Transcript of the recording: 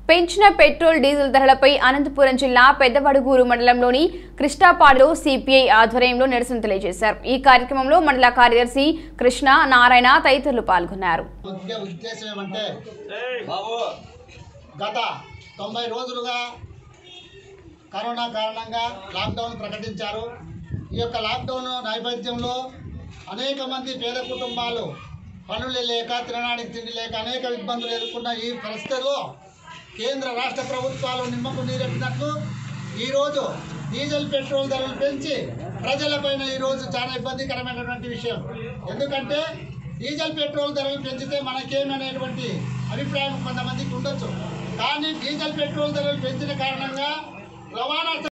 పెంచిన petrol diesel ధరలపై అనంతపురం జిల్లా పెద్దవడుగూరు మండలంలోని కృష్ణాపాడులో సిపిఐ ఆధ్వర్యంలో నిరసన తెలియజేశారు ఈ కార్యక్రమంలో మండల కార్యదర్శి కృష్ణ నారాయణ తదితరులు పాల్గొన్నారు ముఖ్య ఉద్దేశం ఏమంటే గత తొంభై రోజులుగా కరోనా కారణంగా లాక్డౌన్ ప్రకటించారు ఈ యొక్క లాక్డౌన్ నేపథ్యంలో అనేక మంది పేద కుటుంబాలు పనులు లేక తినడానికి తిండి లేక అనేక ఇబ్బందులు ఎదుర్కొన్న ఈ పరిస్థితుల్లో కేంద్ర రాష్ట్ర ప్రభుత్వాలు నిమ్మకు నీరెట్టినట్లు ఈరోజు డీజిల్ పెట్రోల్ ధరలు పెంచి ప్రజలపైన ఈరోజు చాలా ఇబ్బందికరమైనటువంటి విషయం ఎందుకంటే డీజిల్ పెట్రోల్ ధరలు పెంచితే మనకేమనేటువంటి అభిప్రాయం కొంతమందికి ఉండొచ్చు కానీ డీజిల్ పెట్రోల్ ధరలు పెంచిన కారణంగా రవాణా